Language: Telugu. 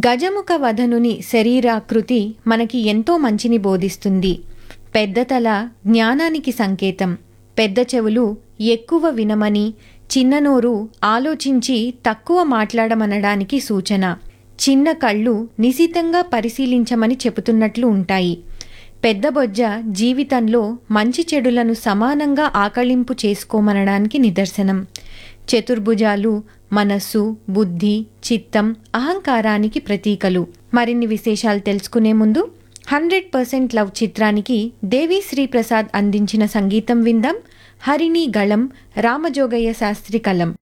గజముఖ వధనుని శరీరాకృతి మనకి ఎంతో మంచిని బోధిస్తుంది పెద్ద తల జ్ఞానానికి సంకేతం పెద్ద చెవులు ఎక్కువ వినమని చిన్న నోరు ఆలోచించి తక్కువ మాట్లాడమనడానికి సూచన చిన్న కళ్ళు నిశితంగా పరిశీలించమని చెబుతున్నట్లు ఉంటాయి పెద్ద బొజ్జ జీవితంలో మంచి చెడులను సమానంగా ఆకళింపు చేసుకోమనడానికి నిదర్శనం చతుర్భుజాలు మనస్సు బుద్ధి చిత్తం అహంకారానికి ప్రతీకలు మరిన్ని విశేషాలు తెలుసుకునే ముందు హండ్రెడ్ పర్సెంట్ లవ్ చిత్రానికి దేవి శ్రీప్రసాద్ అందించిన సంగీతం విందాం హరిణి గళం రామజోగయ్య శాస్త్రి కలం